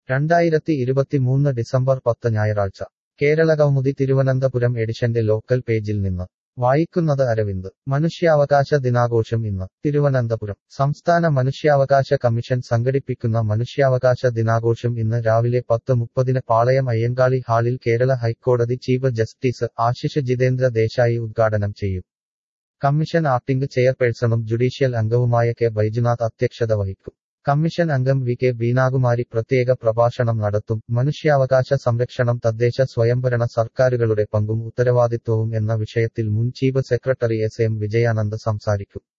രണ്ടായിരത്തി ഇരുപത്തിമൂന്ന് ഡിസംബർ പത്ത് ഞായറാഴ്ച കേരളകൗമുദി തിരുവനന്തപുരം എഡിഷന്റെ ലോക്കൽ പേജിൽ നിന്ന് വായിക്കുന്നത് അരവിന്ദ് മനുഷ്യാവകാശ ദിനാഘോഷം ഇന്ന് തിരുവനന്തപുരം സംസ്ഥാന മനുഷ്യാവകാശ കമ്മീഷൻ സംഘടിപ്പിക്കുന്ന മനുഷ്യാവകാശ ദിനാഘോഷം ഇന്ന് രാവിലെ പത്ത് മുപ്പതിന് പാളയം അയ്യങ്കാളി ഹാളിൽ കേരള ഹൈക്കോടതി ചീഫ് ജസ്റ്റിസ് ആശിഷ് ജിതേന്ദ്ര ദേശായി ഉദ്ഘാടനം ചെയ്യും കമ്മീഷൻ ആക്ടിംഗ് ചെയർപേഴ്സണും ജുഡീഷ്യൽ അംഗവുമായ കെ ബൈജുനാഥ് അധ്യക്ഷത വഹിക്കും കമ്മീഷൻ അംഗം വി കെ ബീനാകുമാരി പ്രത്യേക പ്രഭാഷണം നടത്തും മനുഷ്യാവകാശ സംരക്ഷണം തദ്ദേശ സ്വയംഭരണ സർക്കാരുകളുടെ പങ്കും ഉത്തരവാദിത്വവും എന്ന വിഷയത്തിൽ മുൻ chief secretary S M Vijayanand സംസാരിക്കും